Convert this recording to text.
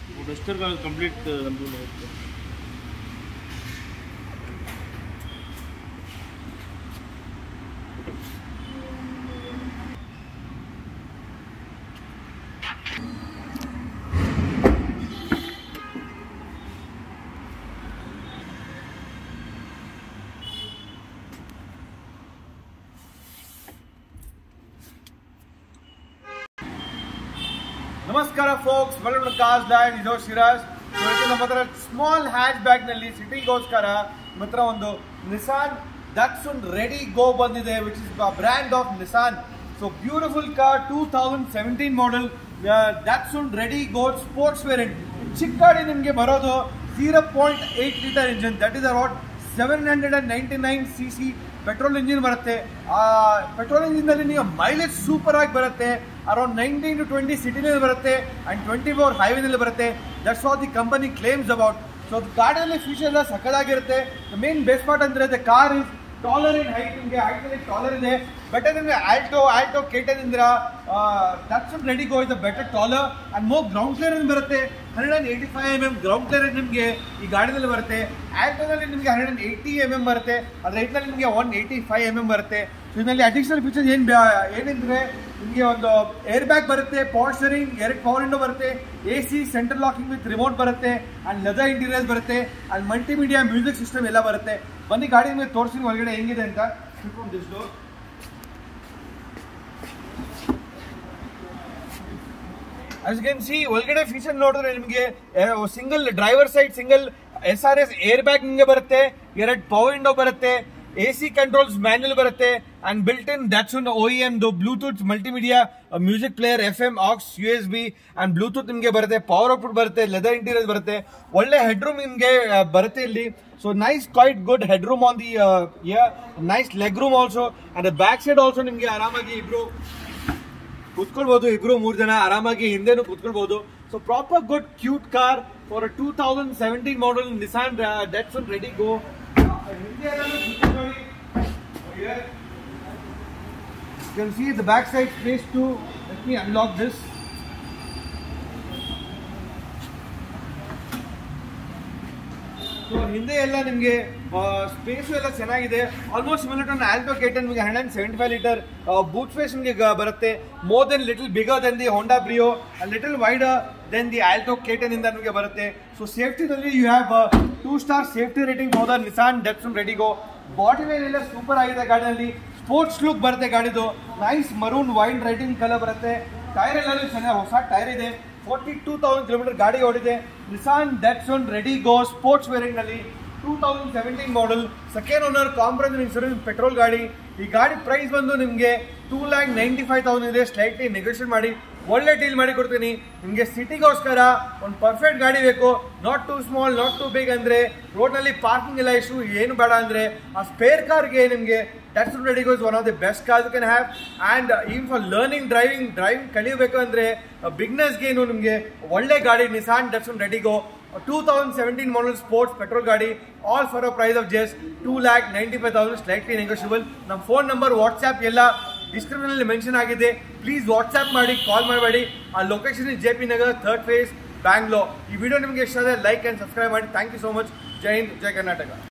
Duster का complete control होता है ನಮಸ್ಕಾರ folks welcome to cars land ಇದು ಶಿರಾಜ್ ಇವತ್ತು ನಮ್ಮ ಹತ್ರ ಸ್ಮಾಲ್ ಹ್ಯಾಚ್ ಬ್ಯಾಗ್ ನಲ್ಲಿ ಸಿಟಿಗೋಸ್ಕರ ನಮ್ಮ ಹತ್ರ ಒಂದು ನಿಸಾನ್ ದಟ್ಸುನ್ ರೆಡಿ ಗೋ ಬಂದಿದೆ which is brand of Nissan so beautiful car two thousand seventeen model Datsun redi go sports variant ಚಿಕ್ಕ ಗಾಡಿ ನಿಮಗೆ ಬರೋದು zero point eight litre engine that is around seven hundred and ninety nine C C petrol engine ಬರುತ್ತೆ ಆ petrol ಇಂಜಿನ್ನಲ್ಲಿ ನೀವು mileage super ಆಗಿ ಬರುತ್ತೆ ಅರೌಂಡ್ ನೈನ್ಟೀನ್ ಟು ಟ್ವೆಂಟಿ ಸಿಟಿನಲ್ಲಿ ಬರುತ್ತೆ ಅಂಡ್ ಟ್ವೆಂಟಿ ಫೋರ್ ಹೈವೇನಲ್ಲಿ ಬರುತ್ತೆ that's what the company claims about so ಅದು ಗಾಡಿಯಲ್ಲಿ ಫೀಚರ್ ಎಲ್ಲ ಸಕ್ಕದಾಗಿರುತ್ತೆ ಮೇನ್ ಬೆಸ್ಟ್ ಪಾರ್ಟ್ ಅಂದ್ರೆ the car is taller in height ನಿಮಗೆ ಹೈಟ್ ಟಾಲರ್ ಇದೆ ಬೆಟರ್ ನಿಮಗೆ ಆಲ್ಟೋ ಆಲ್ಟೋ ಕೇಟನ್ ಇಂದ್ರ touch redi go is better taller and more ground clearance ಬರುತ್ತೆ hundred and eighty five M M ground clearance ನಿಮಗೆ ಈ ಗಾಡಿನಲ್ಲಿ ಬರುತ್ತೆ ಆಲ್ಟೋನಲ್ಲಿ ನಿಮಗೆ hundred and eighty M M ಬರುತ್ತೆ ಅದ್ರ ರೈಟ್ನಲ್ಲಿ ನಿಮಗೆ one eighty five M M ಬರುತ್ತೆ ಸೊ ಇದರಲ್ಲಿ ಅಡಿಷನಲ್ ಫೀಚರ್ಸ್ ಏನು ಏನೆಂದ್ರೆ ನಿಮಗೆ ಒಂದು ಏರ್ ಬ್ಯಾಗ್ ಬರುತ್ತೆ ಪವರ್ ಸ್ಟರಿಂಗ್ ಎರಡು ಪವರ್ ವಿಂಡೋ ಬರುತ್ತೆ A C central locking with remote ಬರುತ್ತೆ ಅಂಡ್ ಲೆದರ್ ಇಂಟೀರಿಯರ್ಸ್ ಬರುತ್ತೆ ಅಂಡ್ ಮಲ್ಟಿಮೀಡಿಯಾ ಮ್ಯೂಸಿಕ್ ಸಿಸ್ಟಮ್ ಎಲ್ಲ ಬರುತ್ತೆ ಬನ್ನಿ ಗಾಡಿ ನಿಮಗೆ ತೋರಿಸ್ತೀನಿ ಒಳಗಡೆ ಹೆಂಗಿದೆ ಅಂತ ತಿಳ್ಕೊಂಡಿಷ್ಟು ಆಸ್ ಕ್ಯಾನ್ ಸಿ ಒಳಗಡೆ ಫೀಚರ್ ನೋಡಿದ್ರೆ ನಿಮಗೆ single driver side single S R S air bag ನಿಮಗೆ ಬರುತ್ತೆ ಎರಡು ಪವರ್ ವಿಂಡೋ ಬರುತ್ತೆ ಎ ಸಿ ಕಂಟ್ರೋಲ್ಸ್ ಮ್ಯಾನ್ಯಲ್ ಬರುತ್ತೆ and built in that's one O M Bluetooth multimedia music player F M aux U S B and Bluetooth ನಿಮಗೆ ಬರುತ್ತೆ power output ಬರುತ್ತೆ leather interior ಬರುತ್ತೆ ಒಳ್ಳೆ ಹೆಡ್ ರೂಮ್ ನಿಮಗೆ ಬರುತ್ತೆ ಇಲ್ಲಿ so nice quite good head room on the nice leg room also and back side also ನಿಮಗೆ ಆರಾಮಾಗಿ ಇಬ್ರು ಕುತ್ಕೊಳ್ಬಹುದು ಇಬ್ರು ಮೂರು ಜನ ಆರಾಮಾಗಿ ಹಿಂದೆನೂ ಕುತ್ಕೊಳ್ಬಹುದು so proper good cute car for two thousand seventeen model Nissan Datsun redi go You can see the back side space too. Let me unlock this. So ಹಿಂದೆ ಎಲ್ಲ ನಿಮಗೆ ಸ್ಪೇಸ್ ಎಲ್ಲ ಚೆನ್ನಾಗಿದೆ almost similar to Alto K ten ನಿಮಗೆ hundred and seventy five litre boot space ನಿಮಗೆ ಗ- ಬರುತ್ತೆ more than little bigger than the Honda Brio little wider than the Alto K ten ಇಂದ ನಿಮಗೆ ಬರುತ್ತೆ ಸೊ ಸೇಫ್ಟಿನಲ್ಲಿ you have two star safety rating ಹೋದ Nissan ಡೆಪ್ಸ್ ರೆಡಿಗೋ ಬಾಡಿ ಲೈನ್ ಎಲ್ಲ ಸೂಪರ್ ಆಗಿದೆ ಗಾಡಿಯಲ್ಲಿ ಸ್ಪೋರ್ಟ್ಸ್ ಲುಕ್ ಬರುತ್ತೆ ಗಾಡಿದು nice maroon wine writing colour ಬರುತ್ತೆ ಟೈರ್ ಎಲ್ಲ ಚೆನ್ನಾಗಿ ಹೊಸ ಟೈರ್ ಇದೆ ಫೋರ್ಟಿ ಟೂ ತೌಸಂಡ್ ಕಿಲೋಮೀಟರ್ ಗಾಡಿ ಓಡಿದೆ Nissan Datsun redi go sports variant ನಲ್ಲಿ two thousand seventeen model second owner comprehensive insurance petrol ಗಾಡಿ ಈ ಗಾಡಿ ಪ್ರೈಸ್ ಬಂದು ನಿಮಗೆ two lakh ninety five thousand ಇದೆ ಸ್ಲೈಟ್ಲಿ ನೆಗೋಷಿಯೇಟ್ ಮಾಡಿ ಒಳ್ಳೆ ಡೀಲ್ ಮಾಡಿ ಕೊಡ್ತೀನಿ ನಿಮಗೆ ಸಿಟಿಗೋಸ್ಕರ ಒಂದು ಪರ್ಫೆಕ್ಟ್ ಗಾಡಿ ಬೇಕು not too small not too big ಅಂದ್ರೆ ರೋಡ್ನಲ್ಲಿ ಪಾರ್ಕಿಂಗ್ ಎಲ್ಲ ಇಶ್ಯೂ ಏನು ಬೇಡ ಅಂದ್ರೆ ಆ ಸ್ಪೇರ್ ಕಾರ್ಗೆ ನಿಮಗೆ that's redi goes one of the best car you can have and even for learning driving driving ಕಲಿಯಬೇಕು ಅಂದ್ರೆ ಬಿಗ್ನೆಸ್ಗೆ ಏನು ನಿಮಗೆ ಒಳ್ಳೆ ಗಾಡಿ Nissan Datsun redi go two thousand seventeen model sports petrol ಗಾಡಿ all for a price of just two lakh ninety five thousand slightly negotiable ನಮ್ಮ phone number WhatsApp ಎಲ್ಲ ಡಿಸ್ಕ್ರಿಪ್ಷನ್ ಅಲ್ಲಿ ಮೆನ್ಷನ್ ಆಗಿದೆ ಪ್ಲೀಸ್ ವಾಟ್ಸ್ಆ್ಯಪ್ ಮಾಡಿ ಕಾಲ್ ಮಾಡಬೇಡಿ ಆ location is J P Nagar third phase Bangalore ಈ video ನಿಮಗೆ ಇಷ್ಟ ಆದರೆ ಲೈಕ್ ಆ್ಯಂಡ್ ಸಬ್ಸ್ಕ್ರೈಬ್ ಮಾಡಿ ಥ್ಯಾಂಕ್ ಯು ಸೋ ಮಚ್ ಜೈ ಹಿಂದ್ ಜೈ ಕರ್ನಾಟಕ